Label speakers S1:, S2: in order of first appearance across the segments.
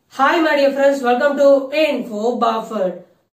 S1: Hi, my dear friends. Welcome to Info Buffett.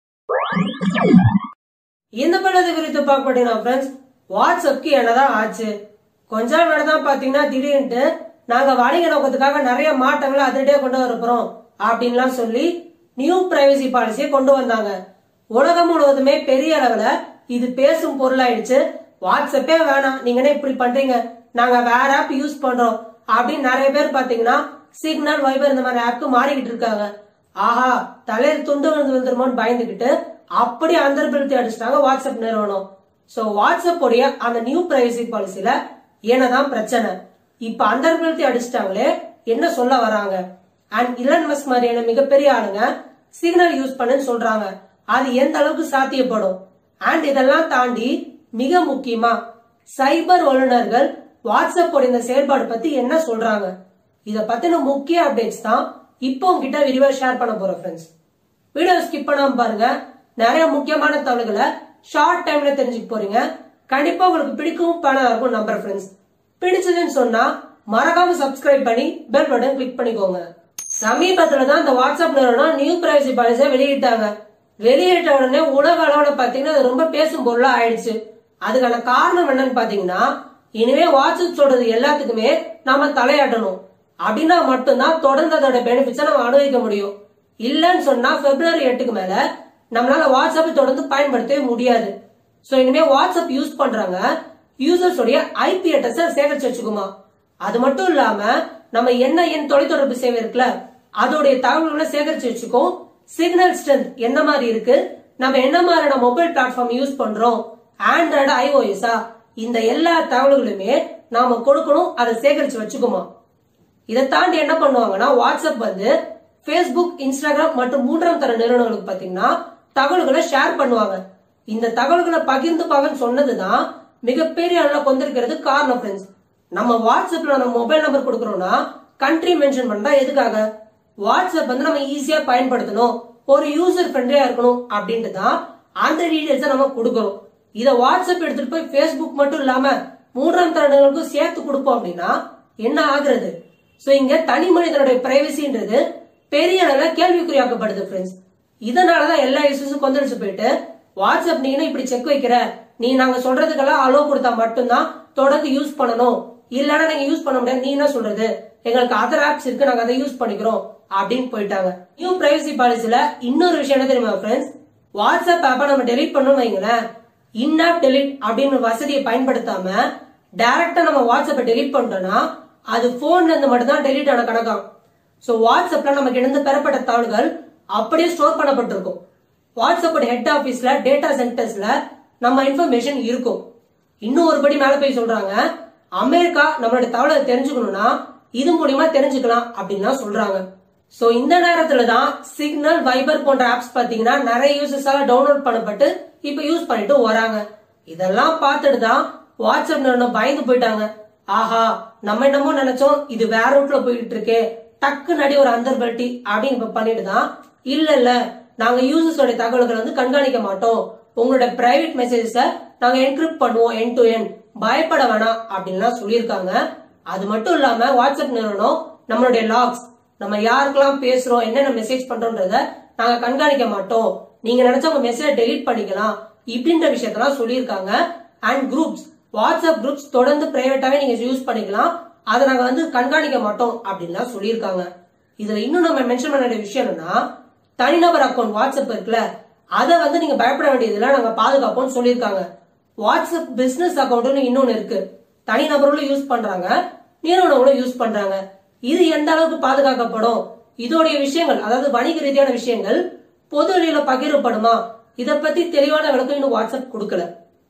S1: இந்த படத்தை குறித்து பார்க்க போட்டீங்கன்னா ஃப்ரெண்ட்ஸ் வாட்ஸ்அப்க்கு என்னதான் ஆச்சு கொஞ்ச நாள் முன்னாடி தான் பாத்தீங்கன்னா திடீர்னு நாங்க வணிக நோக்கத்துக்காக நிறைய மாற்றங்களை அதிரடியா கொண்டு வர போறோம் அப்படின்லாம் சொல்லி நியூ பிரைவசி பாலிசியை கொண்டு வந்தாங்க உலகம் முழுவதுமே பெரிய அளவுல இது பேசும் பொருளாயிடுச்சு வாட்ஸ்அப்பே வேணாம் நீங்க என்ன இப்படி பண்றீங்க நாங்க வேற ஆப் யூஸ் பண்றோம் அப்படின்னு நிறைய பேர் பாத்தீங்கன்னா சிக்னல் வைபர் இந்த மாதிரி ஆப்க்கு மாறிக்கிட்டு இருக்காங்க ஆஹா தலையில் துண்டு விழுந்து வந்துருமோன்னு பயந்துகிட்டு அப்படி அந்தர்பிரத்தி அடிச்சிட்டாங்க வாட்ஸ்அப் நிறுவனம் சோ வாட்ஸ்அப் உடைய அந்த நியூ பிரைவசி பாலிசில என்னதான் பிரச்சனை இப்ப அந்தர்பிரத்தி அடிச்சிட்டாங்களே என்ன சொல்ல வராங்க அண்ட் இலன் மஸ்க் மாதிரியான மிகப்பெரிய ஆளுங்க சிக்னல் யூஸ் பண்ணுன்னு சொல்றாங்க அது எந்த அளவுக்கு சாத்தியப்படும் அண்ட் இதெல்லாம் தாண்டி மிக முக்கியமா சைபர் வல்லுநர்கள் வாட்ஸ்அப் உடைய இந்த செயல்பாடு பத்தி என்ன சொல்றாங்க இத பத்தின முக்கிய அப்டேட்ஸ் தான் இப்போ உங்ககிட்ட விரிவா ஷேர் பண்ண போறோம் ஃப்ரெண்ட்ஸ் வீடியோ ஸ்கிப் பண்ணாம பாருங்க நிறைய முக்கியமான தகவல்களை ஷார்ட் டைம்ல தெரிஞ்சுக்க போறீங்க கண்டிப்பா உங்களுக்கு பிடிக்கும் பேனா இருக்கும் நம்பர் ஃப்ரெண்ட்ஸ் பிடிச்சதுன்னு சொன்னா மறக்காம சப்ஸ்கிரைப் பண்ணி பெல் பட்டன் கிளிக் பண்ணிக்கோங்க சமீபத்துல தான் இந்த வாட்ஸ்அப் நிறுவனம் நியூ பிரைவசி பாலிசியை வெளியிட்டாங்க வெளியிட்ட உடனே உலக அளவுல பாத்தீங்கன்னா அது ரொம்ப பேசும் பொருளா ஆயிடுச்சு அதுக்கான காரணம் என்னன்னு பாத்தீங்கன்னா இனிமே வாட்ஸ்அப் சொல்றது எல்லாத்துக்குமே நாம தலையாட்டணும் அப்படின்னா மட்டும்தான் தொடர்ந்து அதோட பெனிஃபிட்ஸை நம்ம அனுபவிக்க முடியும் இல்லன்னு சொன்னா பிப்ரவரி எட்டுக்கு மேல நம்மளால வாட்ஸ்அப் தொடர்ந்து பயன்படுத்தவே முடியாது சோ இனிமே வாட்ஸ்அப் யூஸ் பண்றாங்க யூசர்ஸ் உடைய ஐபி அட்ரஸ் சேகரிச்சு வச்சுக்குமா அது மட்டும் இல்லாம நம்ம என்ன என் தொலைத்தொடர்பு சேவை இருக்குல்ல அதோடைய தகவல்களை சேகரிச்சு வச்சுக்கோ சிக்னல் ஸ்ட்ரென்த் எந்த மாதிரி இருக்கு நம்ம என்ன மாதிரியான மொபைல் பிளாட்ஃபார்ம் யூஸ் பண்றோம் ஆண்ட்ராய்டு ஐஓஎஸ்ஆ இந்த எல்லா தகவல்களுமே நாம கொடுக்கணும் அதை சேகரிச்சு வச்சுக்குமா இதை தாண்டி என்ன பண்ணுவாங்கன்னா வாட்ஸ்அப் வந்து ஃபேஸ்புக் இன்ஸ்டாகிராம் மற்றும் மூன்றாம் தர நிறுவனங்களுக்கு பாத்தீங்கன்னா தகவல்களை ஷேர் பண்ணுவாங்க இந்த தகவல்களை பகிர்ந்துப்பாங்கன்னு சொன்னதுதான் மிகப்பெரிய அளவுல கொண்டிருக்கிறது காரணம் ஃப்ரெண்ட்ஸ் நம்ம வாட்ஸ்அப்ல நம்ம மொபைல் நம்பர் கொடுக்கறோம்னா கண்ட்ரி மென்ஷன் பண்ணா எதுக்காக வாட்ஸ்அப் வந்து நம்ம ஈஸியா பயன்படுத்தணும் ஒரு யூசர் ஃப்ரெண்ட்லியா இருக்கணும் அப்படின்ட்டு தான் அந்த டீடைல்ஸை நம்ம கொடுக்கறோம் இத வாட்ஸ்அப் எடுத்துட்டு போய் ஃபேஸ்புக் மட்டும் இல்லாம மூன்றாம் தரங்களுக்கும் சேர்த்து கொடுப்போம் அப்படின்னா என்ன ஆகுறது சோ இங்க தனி மனிதனுடைய பிரைவசின்றது பெரிய அளவுல கேள்விக்குறியாக்கப்படுது ஃப்ரெண்ட்ஸ் இதனாலதான் எல்லா இஷ்யூஸும் கொந்தளிச்சு போயிட்டு வாட்ஸ்அப் நீங்க இப்படி செக் வைக்கிற நீ நாங்க சொல்றதுக்கெல்லாம் அலோ கொடுத்தா மட்டும்தான் தொடர்ந்து யூஸ் பண்ணணும் இல்லன்னா நீங்க யூஸ் பண்ண முடியாது நீ என்ன சொல்றது எங்களுக்கு அதர் ஆப்ஸ் இருக்கு நாங்க அதை யூஸ் பண்ணிக்கிறோம் அப்படின்னு போயிட்டாங்க நியூ பிரைவசி பாலிசில இன்னொரு விஷயம் என்ன தெரியுமா ஃப்ரெண்ட்ஸ் வாட்ஸ்அப் ஆப்பை நம்ம டெலீட் பண்ணணும் வைங்களேன் இன் ஆப் டெலீட் அப்படின்னு வசதியை பயன்படுத்தாம டைரக்டா நம்ம வாட்ஸ்அப்பை டெலீட் பண்ணிட்டோம்னா அது போன்ல இருந்து மட்டும் தான் டெலீட் ஆன கணக்காகும் சோ வாட்ஸ்அப்ல நமக்கு இருந்து பெறப்பட்ட தகவல்கள் அப்படியே ஸ்டோர் பண்ணப்பட்டிருக்கும் வாட்ஸ்அப்போட ஹெட் ஆபீஸ்ல டேட்டா சென்டர்ஸ்ல நம்ம இன்ஃபர்மேஷன் இருக்கும் இன்னும் ஒரு படி மேல போய் சொல்றாங்க அமெரிக்கா நம்மளோட தகவலை தெரிஞ்சுக்கணும்னா இது மூலியமா தெரிஞ்சுக்கலாம் அப்படின்னு சொல்றாங்க சோ இந்த நேரத்துல தான் சிக்னல் வைபர் போன்ற ஆப்ஸ் பாத்தீங்கன்னா நிறைய யூசர்ஸால டவுன்லோட் பண்ணப்பட்டு இப்ப யூஸ் பண்ணிட்டு வராங்க இதெல்லாம் பார்த்துட்டு தான் வாட்ஸ்அப் நிறுவனம் பயந்து போயிட்டாங்க ஆஹா நம்ம என்னமோ நினைச்சோம் இது வேற ரூட்ல போயிட்டு இருக்கே டக்கு நடி ஒரு அந்தர்பல்ட்டி அப்படின்னு இப்ப பண்ணிட்டு தான் இல்ல இல்ல நாங்க யூசர்ஸோட தகவல்களை வந்து கண்காணிக்க மாட்டோம் உங்களோட பிரைவேட் மெசேஜஸ நாங்க என்கிரிப்ட் பண்ணுவோம் என் டு என் பயப்பட வேணாம் அப்படின்லாம் சொல்லியிருக்காங்க அது மட்டும் இல்லாம வாட்ஸ்அப் நிறுவனம் நம்மளுடைய லாக்ஸ் நம்ம யாருக்கெல்லாம் பேசுறோம் என்னென்ன மெசேஜ் பண்றோம்ன்றத நாங்க கண்காணிக்க மாட்டோம் நீங்க நினைச்ச உங்க மெசேஜ் டெலீட் பண்ணிக்கலாம் இப்படின்ற விஷயத்தெல்லாம் சொல்லியிருக்காங்க அண்ட் குரூப்ஸ் வாட்ஸ்அப் குரூப்ஸ் தொடர்ந்து பிரைவேட்டாவே நீங்க யூஸ் பண்ணிக்கலாம் அதை நாங்க வந்து கண்காணிக்க மாட்டோம் அப்படின்லாம் சொல்லியிருக்காங்க இதுல இன்னும் நம்ம மென்ஷன் பண்ண வேண்டிய விஷயம் என்னன்னா தனிநபர் அக்கௌண்ட் வாட்ஸ்அப் இருக்குல்ல அதை வந்து நீங்க பயப்பட வேண்டியதுல நாங்க பாதுகாப்போம்னு சொல்லியிருக்காங்க வாட்ஸ்அப் பிசினஸ் அக்கௌண்ட்னு இன்னொன்னு இருக்கு தனிநபர்களும் யூஸ் பண்றாங்க நிறுவனங்களும் யூஸ் பண்றாங்க இது எந்த அளவுக்கு பாதுகாக்கப்படும் இதோடைய விஷயங்கள் அதாவது வணிக ரீதியான விஷயங்கள் பொது வழியில பகிரப்படுமா இத பத்தி தெளிவான விளக்கம் இன்னும் வாட்ஸ்அப் கொடுக்கல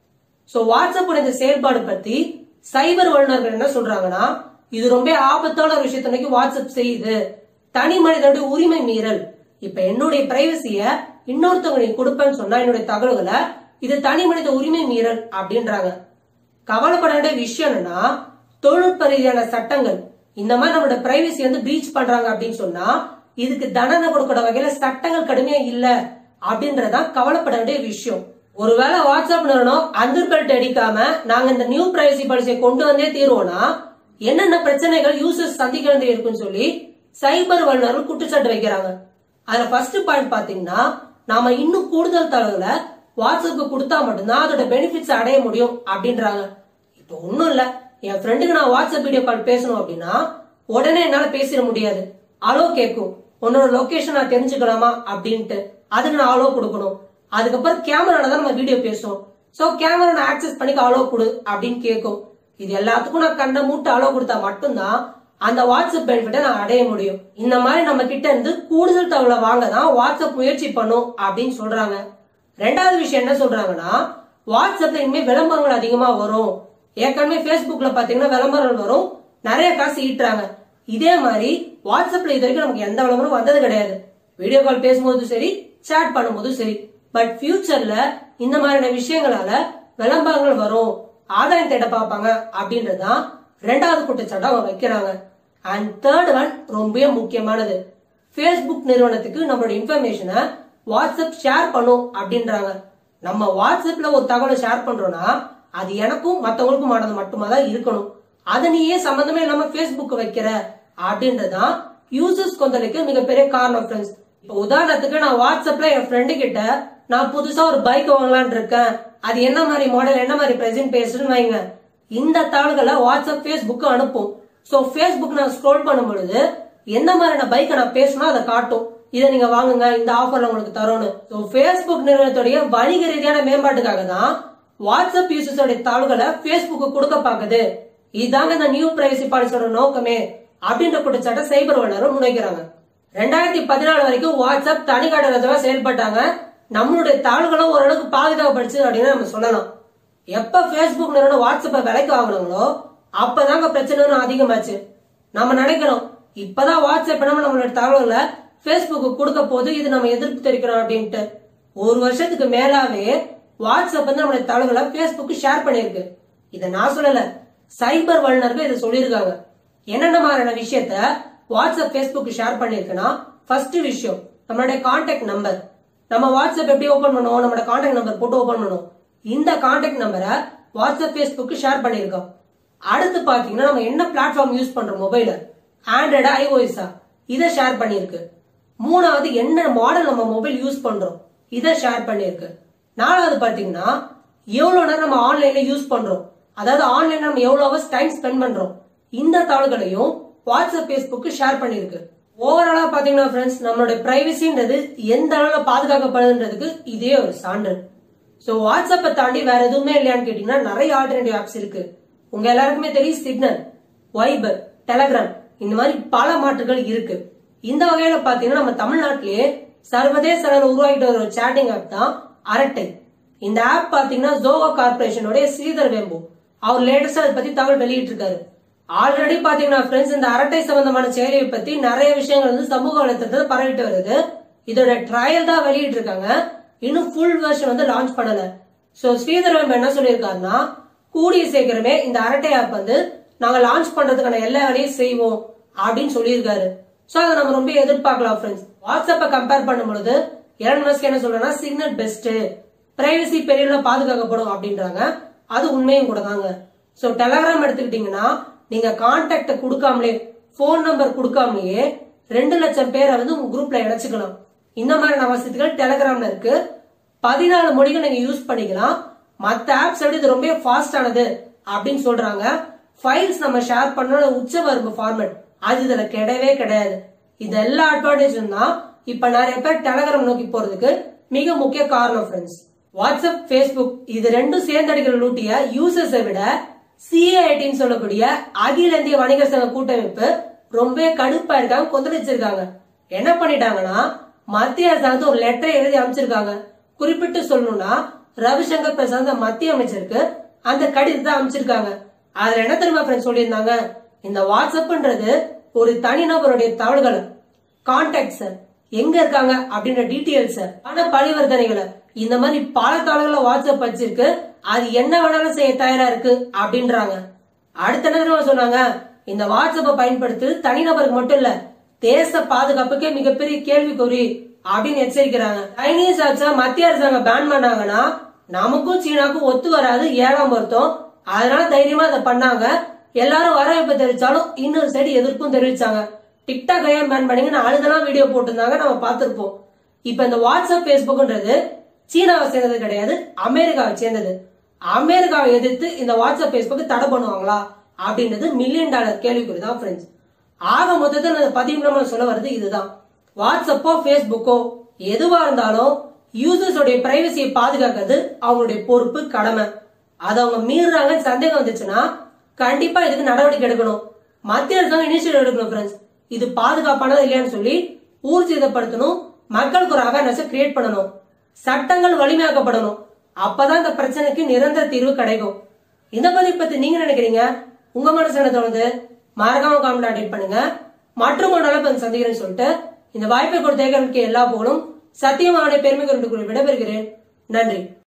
S1: சோ வாட்ஸ்அப் இந்த செயல்பாடு பத்தி சைபர் வல்லுநர்கள் என்ன சொல்றாங்கன்னா இது ரொம்ப ஆபத்தான ஒரு விஷயத்த நோக்கி வாட்ஸ்அப் செய்யுது தனி மனிதனுடைய உரிமை மீறல் இப்ப என்னுடைய பிரைவசிய இன்னொருத்தவங்க நீ கொடுப்பேன்னு சொன்னா என்னுடைய தகவல்களை இது தனி மனித உரிமை மீறல் அப்படின்றாங்க கவலைப்பட வேண்டிய விஷயம் என்னன்னா தொழில்நுட்ப ரீதியான சட்டங்கள் இந்த மாதிரி நம்மளோட பிரைவசி வந்து பிரீச் பண்றாங்க அப்படின்னு சொன்னா இதுக்கு தண்டனை கொடுக்கிற வகையில சட்டங்கள் கடுமையா இல்ல அப்படின்றதான் கவலைப்பட வேண்டிய விஷயம் ஒருவேளை வாட்ஸ்அப் நிறுவனம் அந்தர்பெல்ட் அடிக்காம நாங்க இந்த நியூ பிரைவசி பாலிசியை கொண்டு வந்தே தீர்வோம்னா என்னென்ன பிரச்சனைகள் யூசர்ஸ் சந்திக்க வேண்டி இருக்குன்னு சொல்லி சைபர் வல்லுநர்கள் குற்றச்சாட்டு வைக்கிறாங்க அதுல ஃபர்ஸ்ட் பாயிண்ட் பாத்தீங்கன்னா நாம இன்னும் கூடுதல் தகவலை வாட்ஸ்அப்க்கு கொடுத்தா மட்டும்தான் அதோட பெனிஃபிட்ஸ் அடைய முடியும் அப்படின்றாங்க இப்போ ஒண்ணும் இல்ல என் ஃப்ரெண்டுக்கு நான் வாட்ஸ்அப் வீடியோ கால் பேசணும் அப்படின்னா உடனே என்னால பேசிட முடியாது அலோ கேட்கும் உன்னோட லொகேஷன் நான் தெரிஞ்சுக்கலாமா அப்படின்ட்டு அதுக்கு நான் அலோ கொடுக்கணும் அதுக்கப்புறம் கேமரால தான் நம்ம வீடியோ பேசுவோம் சோ கேமரா நான் ஆக்சஸ் பண்ணிக்க அலோ கொடு அப்படின்னு கேட்கும் இது எல்லாத்துக்கும் நான் கண்ணை மூட்டு அலோ கொடுத்தா மட்டும்தான் அந்த வாட்ஸ்அப் பெனிஃபிட்டை நான் அடைய முடியும் இந்த மாதிரி நம்ம கிட்ட இருந்து கூடுதல் தகவலை வாங்க தான் வாட்ஸ்அப் முயற்சி பண்ணும் அப்படின்னு சொல்றாங்க ரெண்டாவது விஷயம் என்ன சொல்றாங்கன்னா வாட்ஸ்அப்ல இனிமே விளம்பரங்கள் அதிகமா வரும் ஏற்கனவே Facebookல பாத்தீங்கன்னா விளம்பரங்கள் வரும் நிறைய காசு ஈட்டுறாங்க இதே மாதிரி வாட்ஸ்அப்ல இது வரைக்கும் நமக்கு எந்த விளம்பரம் வந்தது கிடையாது வீடியோ கால் பேசும்போதும் சரி சேட் பண்ணும்போதும் சரி பட் ஃபியூச்சர்ல இந்த மாதிரியான விஷயங்களால விளம்பரங்கள் வரும் ஆதாயம் தேட பார்ப்பாங்க அப்படின்றதுதான் ரெண்டாவது குற்றச்சாட்டு அவங்க வைக்கிறாங்க அண்ட் தேர்ட் ஒன் ரொம்ப முக்கியமானது ஃபேஸ்புக் நிறுவனத்துக்கு நம்மளோட இன்ஃபர்மேஷனை வாட்ஸ்அப் ஷேர் பண்ணும் அப்படின்றாங்க நம்ம வாட்ஸ்அப்ல ஒரு தகவலை ஷேர் பண்றோம்னா அது எனக்கும் மத்தவங்களுக்கும் ஆனது மட்டுமா தான் இருக்கணும் அதை நீ ஏன் சம்பந்தமே இல்லாம ஃபேஸ்புக் வைக்கிற அப்படின்றதுதான் யூசர்ஸ் கொந்தளிக்கு மிகப்பெரிய காரணம் ஃப்ரெண்ட்ஸ் இப்போ உதாரணத்துக்கு நான் வாட்ஸ்அப்ல என் ஃப்ரெண்டு கிட்ட நான் புதுசா ஒரு பைக் வாங்கலாம்னு இருக்கேன் அது என்ன மாதிரி மாடல் என்ன மாதிரி பிரசன்ட் பேசுன்னு வைங்க இந்த தாள்களை வாட்ஸ்அப் ஃபேஸ்புக் அனுப்பும் சோ ஃபேஸ்புக் நான் ஸ்க்ரோல் பண்ணும் பொழுது எந்த மாதிரியான பைக்கை நான் பேசணும் அதை காட்டும் இதை நீங்க வாங்குங்க இந்த ஆஃபர்ல உங்களுக்கு தரோன்னு ஸோ ஃபேஸ்புக் நிறுவனத்துடைய வணிக ரீதியான மேம்பாட்டுக்காக தான் வாட்ஸ்அப் யூசர்ஸோட தாள்களை ஃபேஸ்புக் கொடுக்க பாக்குது இதாங்க இந்த நியூ பிரைவசி பாலிசியோட நோக்கமே அப்படின்ற குற்றச்சாட்டை சைபர் வல்லுநரும் முன்வைக்கிறாங்க ரெண்டாயிரத்தி பதினாலு வரைக்கும் வாட்ஸ்அப் தனிக்காட்டு செயல்பட்டாங்க நம்மளுடைய தாள்களும் ஓரளவுக்கு பாதுகாப்படுச்சு அப்படின்னு நம்ம சொல்லலாம் எப்ப ஃபேஸ்புக் நிறுவனம் வாட்ஸ்அப்பை விலைக்கு வாங்கினாங்களோ அப்பதாங்க பிரச்சனை அதிகமாச்சு நம்ம நினைக்கிறோம் இப்பதான் வாட்ஸ்அப் நம்ம நம்மளோட தகவல்களை ஃபேஸ்புக்கு கொடுக்க போது இது நம்ம எதிர்ப்பு தெரிவிக்கிறோம் அப்படின்ட்டு ஒரு வருஷத்துக்கு மேலாவே வாட்ஸ்அப் வந்து நம்மளுடைய தகவல்களை ஃபேஸ்புக் ஷேர் பண்ணிருக்கு இதை நான் சொல்லல சைபர் வல்லுநர்கள் இதை சொல்லியிருக்காங்க என்னென்ன மாதிரியான விஷயத்த வாட்ஸ்அப் ஃபேஸ்புக் ஷேர் பண்ணிருக்குன்னா ஃபர்ஸ்ட் விஷயம் நம்மளுடைய கான்டாக்ட் நம்பர் நம்ம வாட்ஸ்அப் எப்படி ஓபன் பண்ணுவோம் நம்மளோட கான்டாக்ட் நம்பர் போட்டு ஓபன் பண்ணுவோம் இந்த கான்டாக்ட் நம்பரை வாட்ஸ்அப் ஃபேஸ்புக் ஷேர் பண்ணிருக்கோம் அடுத்து பாத்தீங்கன்னா நம்ம என்ன பிளாட்ஃபார்ம் யூஸ் பண்றோம் மொபைல ஆண்ட்ராய்டா ஐஓஎஸ்ஆ இதை ஷேர் பண்ணிருக்கு மூணாவது என்ன மாடல் நம்ம மொபைல் யூஸ் பண்றோம் இதை ஷேர் பண்ணிருக்கு நாலாவது பாத்தீங்கன்னா எவ்வளவு நேரம் நம்ம ஆன்லைன்ல யூஸ் பண்றோம் அதாவது ஆன்லைன்ல நம்ம எவ்வளவு ஹவர்ஸ் டைம் ஸ்பெண்ட் பண்றோம் இந்த தகவல்களையும் வாட்ஸ்அப் ஃபேஸ்புக் ஷேர் பண்ணிருக்கு ஓவராலா பாத்தீங்கன்னா ஃப்ரெண்ட்ஸ் நம்மளோட பிரைவசின்றது எந்த அளவுல பாதுகாக்கப்படுதுன்றதுக்கு இதே ஒரு சான்று சோ வாட்ஸ்அப்பை தாண்டி வேற எதுவுமே இல்லையான்னு கேட்டீங்கன்னா நிறைய ஆல்டர்னேட்டிவ் ஆப்ஸ் இருக்கு உங்க எல்லாருக்குமே தெரியும் சிக்னல் வைபர் டெலகிராம் இந்த மாதிரி பல மாற்றுகள் இருக்கு இந்த வகையில பாத்தீங்கன்னா நம்ம தமிழ்நாட்டிலேயே சர்வதேச அளவில் உருவாக்கிட்டு வர ஒரு சேட்டிங் ஆப் தான் அரட்டை இந்த ஆப் பாத்தீங்கன்னா ஜோகோ கார்பரேஷனோட ஸ்ரீதர் வேம்பு அவர் லேட்டஸ்டா அதை பத்தி தகவல் வெளியிட்டு இருக்காரு ஆல்ரெடி பாத்தீங்கன்னா ஃப்ரெண்ட்ஸ் இந்த அரட்டை சம்பந்தமான செயலியை பத்தி நிறைய விஷயங்கள் வந்து சமூக வலைத்தளத்துல பரவிட்டு வருது இதோட ட்ரையல் தான் வெளியிட்டு இருக்காங்க இன்னும் ஃபுல் வெர்ஷன் வந்து லான்ச் பண்ணல சோ ஸ்ரீதர் வேம்பு என்ன சொல்லியிருக்காருன்னா கூடிய சீக்கிரமே இந்த அரட்டை ஆப் வந்து நாங்க லான்ச் பண்றதுக்கான எல்லா வேலையும் செய்வோம் அப்படின்னு சொல்லியிருக்காரு சோ அதை நம்ம ரொம்ப எதிர்பார்க்கலாம் ஃப்ரெண்ட்ஸ் வாட்ஸ்அப்பை கம்பேர் பண்ணும் பொழுது எலன் மஸ்க் என்ன சொல்றேன்னா சிக்னல் பெஸ்ட் பிரைவசி பெரிய அளவுல பாதுகாக்கப்படும் அப்படின்றாங்க அது உண்மையும் கூட தாங்க சோ டெலகிராம் எடுத்துக்கிட்டீங்கன்னா நீங்க கான்டாக்ட கொடுக்காமலே போன் நம்பர் கொடுக்காமலேயே ரெண்டு லட்சம் பேரை வந்து உங்க குரூப்ல இணைச்சுக்கலாம் இந்த மாதிரியான வசதிகள் டெலகிராம்ல இருக்கு பதினாலு மொழிகள் நீங்க யூஸ் பண்ணிக்கலாம் மத்த ஆப்ஸ் விட இது ரொம்ப ஃபாஸ்ட் ஆனது அப்படின்னு சொல்றாங்க ஃபைல்ஸ் நம்ம ஷேர் பண்ண உச்ச வரம்பு ஃபார்மேட் அது இதுல கிடையவே கிடையாது இது எல்லா அட்வான்டேஜும் தான் இப்ப நிறைய பேர் டெலகிராம் நோக்கி போறதுக்கு மிக முக்கிய காரணம் ஃப்ரெண்ட்ஸ் வாட்ஸ்அப் ஃபேஸ்புக் இது ரெண்டும் சேர்ந்தடிக்கிற லூட்டிய யூசர்ஸை விட சிஏஐடின்னு சொல்லக்கூடிய அகில இந்திய வணிகர் சங்க கூட்டமைப்பு ரொம்ப கடுப்பா இருக்காங்க கொந்தளிச்சிருக்காங்க என்ன பண்ணிட்டாங்கன்னா மத்திய அரசாங்கத்து ஒரு லெட்டரை எழுதி அமைச்சிருக்காங்க குறிப்பிட்டு சொல்லணும்னா ரவிசங்கர் பிரசாத் மத்திய அமைச்சருக்கு அந்த கடிதத்தை அமைச்சிருக்காங்க அதுல என்ன தெரியுமா ஃப்ரெண்ட்ஸ் சொல்லியிருந்தாங்க இந்த வாட்ஸ்அப்ன்றது ஒரு தனிநபருடைய தகவல்களை கான்டாக்ட்ஸ் எங்க இருக்காங்க அப்படின்ற டீட்டெயில்ஸ் பண பரிவர்த்தனைகளை இந்த மாதிரி பல தகவல்களை வாட்ஸ்அப் வச்சிருக்கு அது என்ன வேணாலும் செய்ய தயாரா இருக்கு அப்படின்றாங்க அடுத்த என்ன தெரியுமா சொன்னாங்க இந்த வாட்ஸ்அப்பை பயன்படுத்தி தனிநபருக்கு மட்டும் இல்ல தேச பாதுகாப்புக்கே மிகப்பெரிய கேள்விக்குறி அப்படின்னு எச்சரிக்கிறாங்க சைனீஸ் ஆப்ஸ மத்திய அரசாங்கம் பேன் பண்ணாங்கன்னா நமக்கும் சீனாக்கும் ஒத்து வராது ஏழாம் பொருத்தம் அதனால தைரியமா அதை பண்ணாங்க எல்லாரும் வரவேற்பு தெரிவிச்சாலும் இன்னொரு சைடு எதிர்ப்பும் தெரிவிச்சாங்க டிக்டாக் ஏன் பேன் பண்ணீங்க அழுதெல்லாம் வீடியோ போட்டிருந்தாங்க நம்ம பார்த்திருப்போம் இப்ப இந்த வாட்ஸ்அப் பேஸ்புக்ன்றது சீனாவை சேர்ந்தது கிடையாது அமெரிக்காவை சேர்ந்தது அமெரிக்காவை எதிர்த்து இந்த வாட்ஸ்அப் பேஸ்புக் தடை பண்ணுவாங்களா அப்படின்றது மில்லியன் டாலர் கேள்விக்குறி தான் ஃப்ரெண்ட்ஸ் ஆக மொத்தத்தில் இந்த பதிவு நம்ம சொல்ல வர்றது இதுதான் வாட்ஸ்அப்போ ஃபேஸ்புக்கோ எதுவா இருந்தாலும் யூசர்ஸ் உடைய பிரைவசியை பாதுகாக்கிறது அவங்களுடைய பொறுப்பு கடமை அதை அவங்க மீறுறாங்கன்னு சந்தேகம் வந்துச்சுன்னா கண்டிப்பா இதுக்கு நடவடிக்கை எடுக்கணும் மத்திய அரசாங்கம் இனிஷியேட்டிவ் எடுக்கணும் ஃப்ரெண்ட்ஸ் இது பாதுகாப்பானதா இல்லையான்னு சொல்லி ஊர்ஜிதப்படுத்தணும் மக்களுக்கு ஒரு அவேர்னஸ் கிரியேட் பண்ணணும் சட்டங்கள் வலிமையாக்கப்படணும் அப்பதான் இந்த பிரச்சனைக்கு நிரந்தர தீர்வு கிடைக்கும் இந்த பதிவு பத்தி நீங்க நினைக்கிறீங்க உங்க மனசு என்ன தோணுது மறக்காம காமெண்ட் அப்டேட் பண்ணுங்க மற்றும் ஒரு நல்ல பதிவு சந்திக்கிறேன்னு சொல்லிட்டு இந்த வாய்ப்பை கொடுத்த எல்லா புகழும் சத்தியமான பெருமை கொண்டு விடைபெறுகிறேன் நன்றி